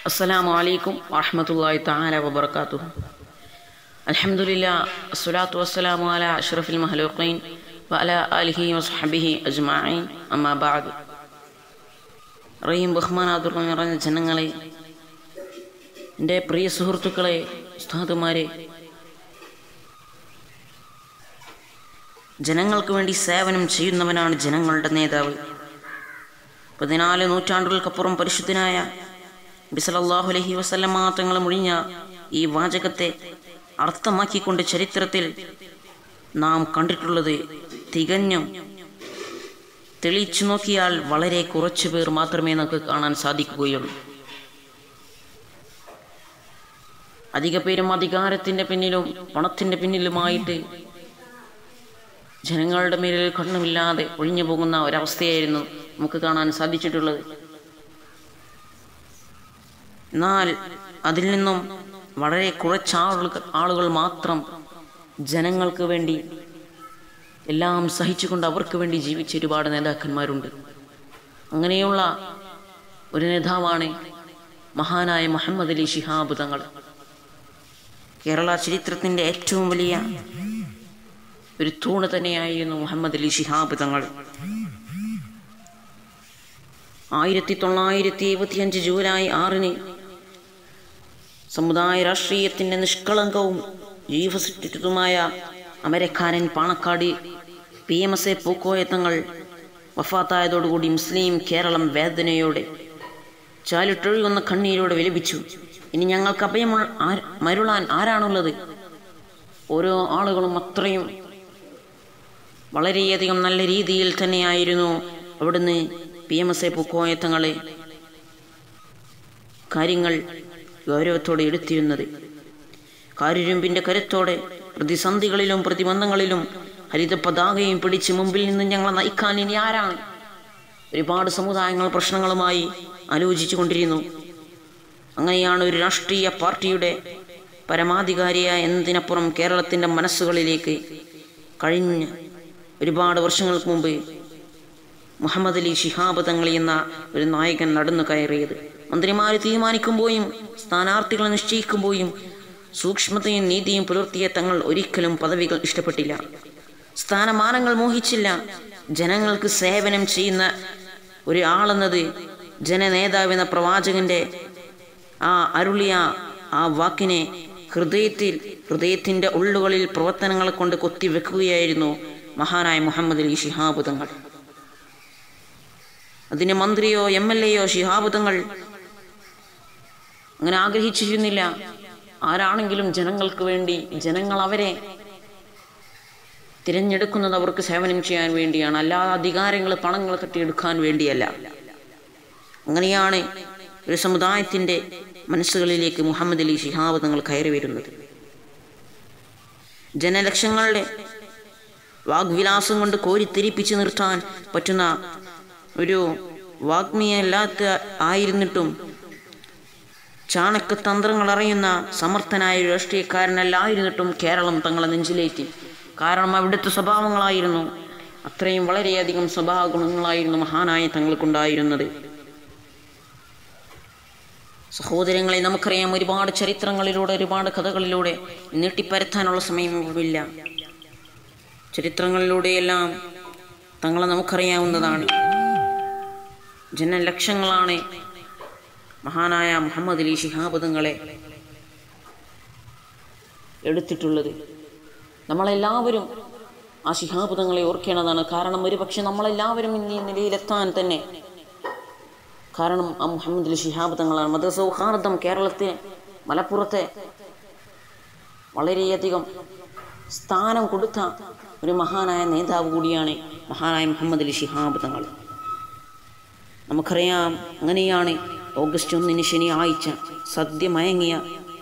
السلام عليكم ورحمة الله تعالى وبركاته الحمد لله الصلاة والسلام على أشرف المخلوقين وعلى آله وصحبه أجمعين أما بعد റയും ബഹ്മാനാദുർഗം നിറഞ്ഞ ജനങ്ങളെ എൻ്റെ പ്രിയ സുഹൃത്തുക്കളെ ഉസ്താദുമാരെ ജനങ്ങൾക്ക് വേണ്ടി സേവനം ചെയ്യുന്നവനാണ് ജനങ്ങളുടെ നേതാവ് പതിനാല് നൂറ്റാണ്ടുകൾക്കപ്പുറം പരിശുദ്ധനായ ബിസലല്ലാഹു അലഹി വസല്ലമ തങ്ങൾ മുഴിഞ്ഞ ഈ വാചകത്തെ അർത്ഥമാക്കിക്കൊണ്ട് ചരിത്രത്തിൽ നാം കണ്ടിട്ടുള്ളത് തികഞ്ഞും തെളിയിച്ചു നോക്കിയാൽ വളരെ കുറച്ചു പേർ മാത്രമേ നമുക്ക് കാണാൻ സാധിക്കുകയുള്ളൂ അധിക പേരും അധികാരത്തിൻ്റെ പിന്നിലും പണത്തിൻ്റെ പിന്നിലുമായിട്ട് ജനങ്ങളുടെ മേലിൽ കണ്ണുമില്ലാതെ ഒഴിഞ്ഞു പോകുന്ന ഒരവസ്ഥയായിരുന്നു നമുക്ക് കാണാൻ സാധിച്ചിട്ടുള്ളത് എന്നാൽ അതിൽ നിന്നും വളരെ കുറച്ച് ആളുകൾ ആളുകൾ മാത്രം ജനങ്ങൾക്ക് വേണ്ടി എല്ലാം സഹിച്ചുകൊണ്ട് അവർക്ക് വേണ്ടി ജീവിച്ച ഒരുപാട് നേതാക്കന്മാരുണ്ട് അങ്ങനെയുള്ള ഒരു നേതാവാണ് മഹാനായ മുഹമ്മദ് അലി ശിഹാബ് തങ്ങൾ കേരള ചരിത്രത്തിൻ്റെ ഏറ്റവും വലിയ ഒരു തൂണ് തന്നെയായിരുന്നു മുഹമ്മദ് അലി ശിഹാബ് തങ്ങൾ ആയിരത്തി തൊള്ളായിരത്തി എഴുപത്തിയഞ്ച് ജൂലൈ ആറിന് സമുദായ രാഷ്ട്രീയത്തിൻ്റെ നിഷ്കളങ്കവും ജീവസൃഷ്ടിച്ചതുമായ അമരക്കാരൻ Panakkad P M S A Pookoya Thangal വഫാത്തായതോടുകൂടി മുസ്ലിം കേരളം വേദനയോടെ ചാലിട്ടൊഴുകുന്ന കണ്ണീരോടെ വിലപിച്ചു ഇനി ഞങ്ങൾക്ക് അഭയം മരുളാൻ ആരാണുള്ളത് ഓരോ ആളുകളും അത്രയും വളരെയധികം നല്ല രീതിയിൽ തന്നെയായിരുന്നു അവിടുന്ന് P M S A Pookoya തങ്ങളെ കാര്യങ്ങൾ ഗൗരവത്തോടെ എടുത്തിരുന്നത് കാരുരുമ്പിൻ്റെ കരുത്തോടെ പ്രതിസന്ധികളിലും പ്രതിബന്ധങ്ങളിലും ഹരിത പതാകയും പിടിച്ച് മുമ്പിൽ നിന്ന് ഞങ്ങളെ നയിക്കാൻ ഇനി ആരാണ് ഒരുപാട് സമുദായങ്ങൾ പ്രശ്നങ്ങളുമായി ആലോചിച്ചു കൊണ്ടിരുന്നു അങ്ങനെയാണ് ഒരു രാഷ്ട്രീയ പാർട്ടിയുടെ പരമാധികാരിയായ എന്നതിനപ്പുറം കേരളത്തിൻ്റെ മനസ്സുകളിലേക്ക് കഴിഞ്ഞ ഒരുപാട് വർഷങ്ങൾക്ക് മുമ്പ് മുഹമ്മദ് അലി ഷിഹാബ് തങ്ങളി എന്ന ഒരു നായകൻ നടന്നു കയറിയത് മന്ത്രിമാർ തീരുമാനിക്കുമ്പോഴും സ്ഥാനാർത്ഥികളെ നിശ്ചയിക്കുമ്പോഴും സൂക്ഷ്മതയും നീതിയും പുലർത്തിയ തങ്ങൾ ഒരിക്കലും പദവികൾ ഇഷ്ടപ്പെട്ടില്ല സ്ഥാനമാനങ്ങൾ മോഹിച്ചില്ല ജനങ്ങൾക്ക് സേവനം ചെയ്യുന്ന ഒരു ആളെന്നത് ജനനേതാവെന്ന പ്രവാചകന്റെ ആ അരുളിയ ആ വാക്കിനെ ഹൃദയത്തിൽ ഹൃദയത്തിൻ്റെ ഉള്ളുകളിൽ പ്രവർത്തനങ്ങൾ കൊണ്ട് കൊത്തിവെക്കുകയായിരുന്നു മഹാനായ മുഹമ്മദ് അലി ഷിഹാബ് തങ്ങൾ അതിന് മന്ത്രിയോ എം എൽ എയോ ഷിഹാബ് തങ്ങൾ അങ്ങനെ ആഗ്രഹിച്ചിരുന്നില്ല ആരാണെങ്കിലും ജനങ്ങൾക്ക് വേണ്ടി ജനങ്ങൾ അവരെ തിരഞ്ഞെടുക്കുന്നത് അവർക്ക് സേവനം ചെയ്യാൻ വേണ്ടിയാണ് അല്ലാതെ അധികാരങ്ങൾ പണങ്ങൾ തട്ടിയെടുക്കാൻ വേണ്ടിയല്ല അങ്ങനെയാണ് ഒരു സമുദായത്തിൻ്റെ മനസ്സുകളിലേക്ക് മുഹമ്മദ് അലി ഷിഹാബ് തങ്ങൾ കയറി വരുന്നത് ജനലക്ഷങ്ങളുടെ വാഗ്വിലാസം കൊണ്ട് കോരിത്തിരിപ്പിച്ച് നിർത്താൻ പറ്റുന്ന ഒരു വാഗ്മിയല്ലാത്ത ആയിരുന്നിട്ടും ചാണക്യതന്ത്രങ്ങൾ അറിയുന്ന സമർത്ഥനായ രാഷ്ട്രീയക്കാരനല്ലായിരുന്നിട്ടും കേരളം തങ്ങളെ നെഞ്ചിലേറ്റി കാരണം അവിടുത്തെ സ്വഭാവങ്ങളായിരുന്നു അത്രയും വളരെയധികം സ്വഭാവ ഗുണങ്ങളായിരുന്നു മഹാനായ തങ്ങൾക്കുണ്ടായിരുന്നത് സഹോദരങ്ങളെ നമുക്കറിയാം ഒരുപാട് ചരിത്രങ്ങളിലൂടെ ഒരുപാട് കഥകളിലൂടെ നീട്ടിപ്പരത്താനുള്ള സമയമില്ല ചരിത്രങ്ങളിലൂടെയെല്ലാം തങ്ങളെ നമുക്കറിയാവുന്നതാണ് ജനലക്ഷങ്ങളാണ് മഹാനായ മുഹമ്മദ് അലി ശിഹാബ് തങ്ങളെ എടുത്തിട്ടുള്ളത് നമ്മളെല്ലാവരും ആ ശിഹാബ് തങ്ങളെ ഓർക്കേണ്ടതാണ് കാരണം ഒരു പക്ഷെ നമ്മളെല്ലാവരും ഇന്ന് ഈ നിലയിലെത്താൻ തന്നെ കാരണം ആ മുഹമ്മദ് അലി ശിഹാബ് തങ്ങളാണ് മതസൗഹാർദ്ദം കേരളത്തിന് മലപ്പുറത്തെ വളരെയധികം സ്ഥാനം കൊടുത്ത ഒരു മഹാനായ നേതാവ് കൂടിയാണ് മഹാനായ മുഹമ്മദ് അലി ശിഹാബ് തങ്ങൾ നമുക്കറിയാം അങ്ങനെയാണ് ഓഗസ്റ്റ് ഒന്നിന് ശനിയാഴ്ച സദ്യ മയങ്ങിയ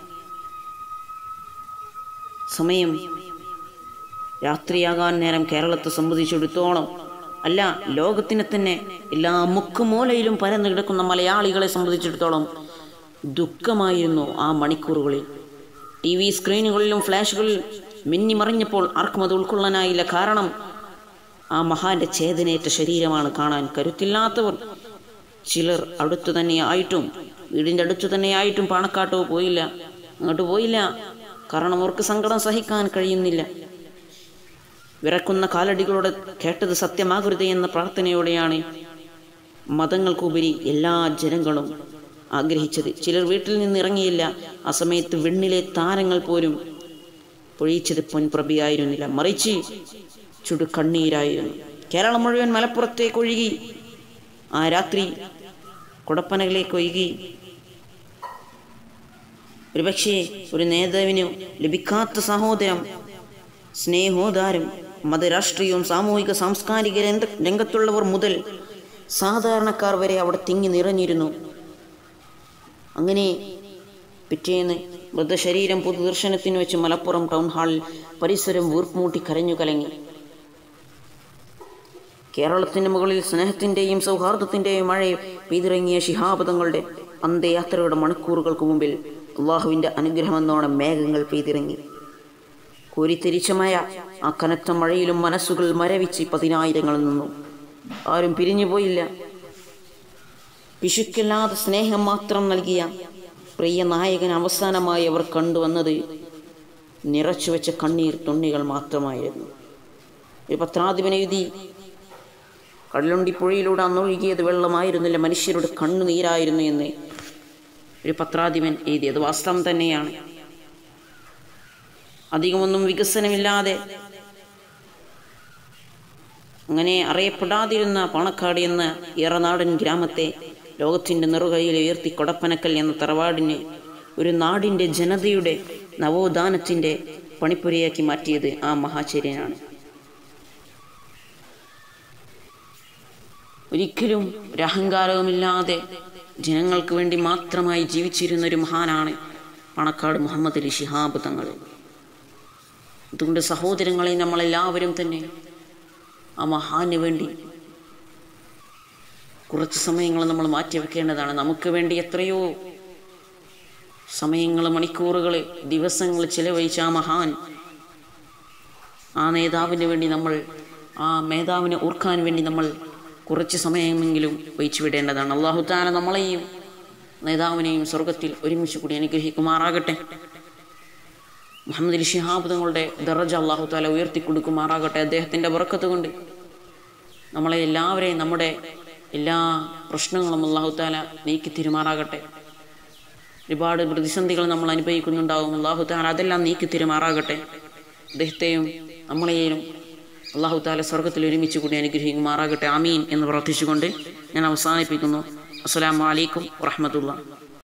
സമയം രാത്രിയാകാൻ നേരം കേരളത്തെ സംബന്ധിച്ചിടത്തോളം അല്ല ലോകത്തിനെ തന്നെ എല്ലാ മുക്കുമൂലയിലും പരന്നു കിടക്കുന്ന മലയാളികളെ സംബന്ധിച്ചിടത്തോളം ദുഃഖമായിരുന്നു ആ മണിക്കൂറുകളിൽ ടി വി സ്ക്രീനുകളിലും ഫ്ലാഷുകളിൽ മിന്നിമറിഞ്ഞപ്പോൾ ആർക്കും അത് ഉൾക്കൊള്ളാനായില്ല കാരണം ആ മഹാന്റെ ചേതനേറ്റ ശരീരമാണ് കാണാൻ കരുത്തില്ലാത്തവർ ചിലർ അടുത്തു തന്നെ ആയിട്ടും വീടിൻ്റെ അടുത്ത് തന്നെയായിട്ടും പാണക്കാട്ടോ പോയില്ല അങ്ങോട്ട് പോയില്ല കാരണം അവർക്ക് സങ്കടം സഹിക്കാൻ കഴിയുന്നില്ല വിറക്കുന്ന കാലടികളോട് കേട്ടത് സത്യമാകരുത് എന്ന പ്രാർത്ഥനയോടെയാണ് മതങ്ങൾക്കുപരി എല്ലാ ജനങ്ങളും ആഗ്രഹിച്ചത് ചിലർ വീട്ടിൽ നിന്ന് ഇറങ്ങിയില്ല ആ സമയത്ത് വെണ്ണിലെ താരങ്ങൾ പോലും പൊഴിച്ചത് പൊൻപ്രഭയായിരുന്നില്ല മറിച്ച് ചുടു കണ്ണീരായിരുന്നു കേരളം മുഴുവൻ മലപ്പുറത്തേക്ക് ഒഴുകി ആ രാത്രി കുടപ്പനകളിലേക്ക് ഒഴുകി ഒരുപക്ഷെ ഒരു നേതാവിന് ലഭിക്കാത്ത സഹോദരം സ്നേഹോദാരം മതരാഷ്ട്രീയവും സാമൂഹിക സാംസ്കാരിക രംഗ രംഗത്തുള്ളവർ മുതൽ സാധാരണക്കാർ വരെ അവിടെ തിങ്ങി നിറഞ്ഞിരുന്നു അങ്ങനെ പിറ്റേന്ന് മൃതശരീരം പൊതുദർശനത്തിന് വെച്ച് മലപ്പുറം ടൗൺ ഹാളിൽ പരിസരം വീർപ്പുമുട്ടി കരഞ്ഞു കലങ്ങി കേരളത്തിന് മുകളിൽ സ്നേഹത്തിൻ്റെയും സൗഹാർദ്ദത്തിൻ്റെയും മഴ പെയ്തിറങ്ങിയ ശിഹാബദങ്ങളുടെ അന്ത്യയാത്രയുടെ മണിക്കൂറുകൾക്ക് മുമ്പിൽ അള്ളാഹുവിൻ്റെ അനുഗ്രഹമെന്നോണം മേഘങ്ങൾ പെയ്തിറങ്ങി കോരിത്തിരിച്ചമായ ആ കനത്ത മഴയിലും മനസ്സുകൾ മരവിച്ച് പതിനായിരങ്ങൾ നിന്നു ആരും പിരിഞ്ഞു പോയില്ല പിശുക്കില്ലാതെ സ്നേഹം മാത്രം നൽകിയ പ്രിയ നായകൻ അവസാനമായി അവർ കണ്ടുവന്നത് നിറച്ചുവെച്ച കണ്ണീർ തുണ്ണികൾ മാത്രമായിരുന്നു ഒരു പത്രാധിപൻ എഴുതി കടലുണ്ടി പുഴയിലൂടെ അന്നൊഴുകിയത് വെള്ളമായിരുന്നില്ല മനുഷ്യരുടെ കണ്ണുനീരായിരുന്നു എന്ന് ഒരു പത്രാധിപൻ എഴുതിയത് വാസ്തവം തന്നെയാണ് അധികമൊന്നും വികസനമില്ലാതെ അങ്ങനെ അറിയപ്പെടാതിരുന്ന പാണക്കാട് എന്ന ഏറനാടൻ ഗ്രാമത്തെ ലോകത്തിൻ്റെ നെറുകയിൽ ഉയർത്തി കൊടപ്പനക്കൽ എന്ന തറവാടിനെ ഒരു നാടിൻ്റെ ജനതയുടെ നവോത്ഥാനത്തിൻ്റെ പണിപ്പുരയാക്കി മാറ്റിയത് ആ മഹാചര്യനാണ് ഒരിക്കലും ഒരു അഹങ്കാരവുമില്ലാതെ ജനങ്ങൾക്ക് വേണ്ടി മാത്രമായി ജീവിച്ചിരുന്ന ഒരു മഹാനാണ് പണക്കാട് മുഹമ്മദ് അലി ശിഹാബ് തങ്ങൾ അതുകൊണ്ട് സഹോദരങ്ങളെ നമ്മളെല്ലാവരും തന്നെ ആ മഹാന് വേണ്ടി കുറച്ച് സമയങ്ങൾ നമ്മൾ മാറ്റിവെക്കേണ്ടതാണ് നമുക്ക് വേണ്ടി എത്രയോ സമയങ്ങൾ മണിക്കൂറുകൾ ദിവസങ്ങൾ ചിലവഴിച്ച ആ മഹാൻ ആ നേതാവിന് വേണ്ടി നമ്മൾ ആ മേധാവിനെ ഓർക്കാൻ വേണ്ടി നമ്മൾ കുറച്ച് സമയമെങ്കിലും വഹിച്ചു വിടേണ്ടതാണ് അള്ളാഹു താല നമ്മളെയും നേതാവിനെയും സ്വർഗത്തിൽ ഒരുമിച്ച് കൂടി അനുഗ്രഹിക്കുമാറാകട്ടെ മുഹമ്മദ് അലി ഷിഹാബ് തങ്ങളുടെ ദറജ അള്ളാഹു താല ഉയർത്തി കൊടുക്കുമാറാകട്ടെ അദ്ദേഹത്തിൻ്റെ ബർക്കത്ത് കൊണ്ട് നമ്മളെ എല്ലാവരെയും നമ്മുടെ എല്ലാ പ്രശ്നങ്ങളും അള്ളാഹു താല നീക്കി തിരുമാറാകട്ടെ ഒരുപാട് പ്രതിസന്ധികൾ നമ്മൾ അനുഭവിക്കുന്നുണ്ടാവും അള്ളാഹു താല അതെല്ലാം നീക്കി തിരുമാറാകട്ടെ അദ്ദേഹത്തെയും നമ്മളെയും അള്ളാഹു താല സ്വർഗത്തിൽ ഒരുമിച്ച് കൂടി അനുഗ്രഹിക്കുമാറാകട്ടെ ആമീൻ എന്ന് പ്രാർത്ഥിച്ചുകൊണ്ട് ഞാൻ അവസാനിപ്പിക്കുന്നു അസ്സലാമു അലൈക്കും വറഹമത്തുള്ള